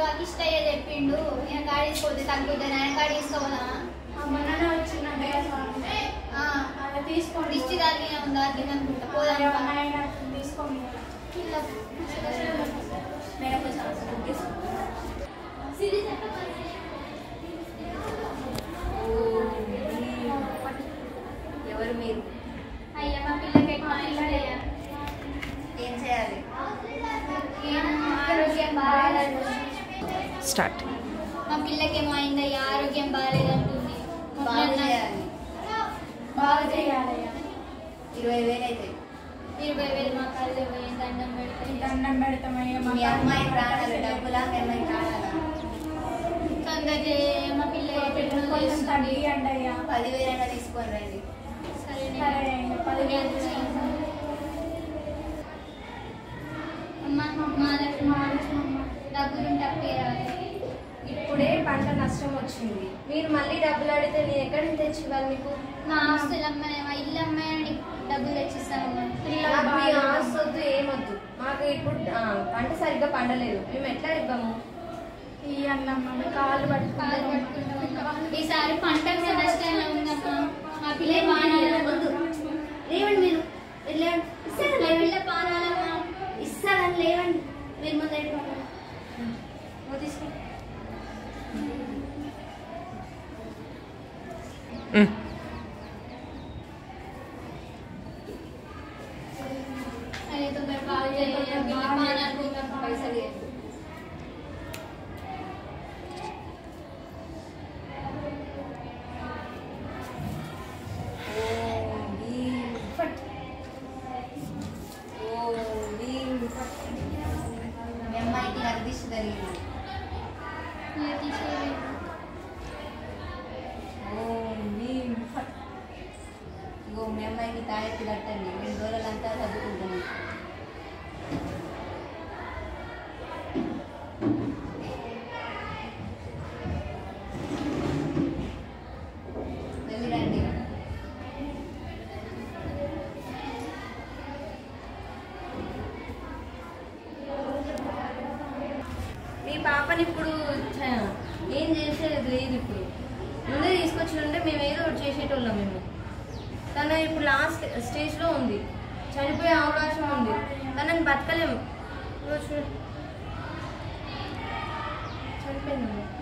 అకిష్టయ్య చెప్పిండు ఈయన కాడ తీసుకోవద్దు తగ్గుతుంది ఆయన కాడ తీసుకోవాలా మొన్ననే వచ్చిందంటే తీసుకోండి దిష్టి తాగిన ఉందా అది అనుకుంటా పోదాం ఏమన్నా అయినా తీసుకోండి ఇలా మేడం కొంచెం అవసరం తీసుకోండి ఎవరు మీరు అయ్యా మా పిల్లకి ఎక్కువ ఇష్టయ్యా ఏం చేయాలి ఏం ఆరోగ్యం బాగాలేదు స్టార్ట్ మా పిల్లకేమో అయిందయ్యా ఆరోగ్యం బాగాలేదంటుంది బాగు చేయాలి బాగా చేయాలయ్యా ఇరవై వేలు అవుతాయి ఇరవై వేలు మా కళ్ళు పోయి దండం పెడితే దండం పెడతామయ్యా మా మీ అమ్మాయి ప్రాణాలు డబ్బులా మీ అమ్మాయి ప్రాణాలా తొందర చేయ మా పిల్ల ఎక్కడికో కొంచెం తెలుస్తుంది. తగ్గియండి అయ్యా పదివేలైనా తీసుకొని రండి సరేనే. సరే అయ్యా పదివేలు తీసుకుంటాం. అమ్మా మా దగ్గర మా డబ్బులుంటే అప్పేయాలి ఇప్పుడే పంట నష్టం వచ్చింది మీరు మళ్ళీ డబ్బులు అడిగితే నేను ఎక్కడి నుంచి తెచ్చి ఇవ్వాలి మీకు మా ఆస్తులు అమ్మాయి మా ఇల్లు అమ్మాయి డబ్బులు తెచ్చిస్తాను నాకు మీ ఆస్తి వద్దు ఏమొద్దు మాకు ఇప్పుడు ఆ, పంట సరిగ్గా పండలేదు మేము ఎట్లా ఇవ్వము ఈ అన్నమ్మ మీ కాళ్ళు కాలు పట్టుకుంటాం పట్టుకుంటాం ఈసారి పంట కూడా నష్టంగా ఉందమ్మా మా పిల్ల బాగా వద్దు లేవండి మీరు మీరు లేవండి ఇస్తాను మా లేవండి పిల్ల పానాలమ్మా ఇస్తానని లేవండి మీరు ముందు వెళ్ళిపోండి. నువ్వు తీసుకో అదే తొందర బాగా చేయాలి పిల్ల పానాలు పైసలు ఇవ్వండి. ఓం భీం ఫట్. ఓం భీం ఫట్. మీ అమ్మాయికి నాకు దిష్టి తగిలింది ఇలా తీసేయాలి ఓం భీం ఫట్. ఇగో మీ అమ్మాయికి తాయెత్తి కట్టండి రెండు రోజులంతా చదువుకుంటాను వెళ్ళిరండి మీ పాపని ఇప్పుడు చ- ఏం చేసేది లేదు ఇప్పుడు ముందే తీసుకొచ్చి మేము ఏదో ఒకటి చేసేటోళ్ళం మేము తను ఇప్పుడు లాస్ట్ స్టేజ్లో ఉంది చనిపోయే అవకాశం ఉంది తనని బతకలేము ఇదిగో చూడు చనిపోయింది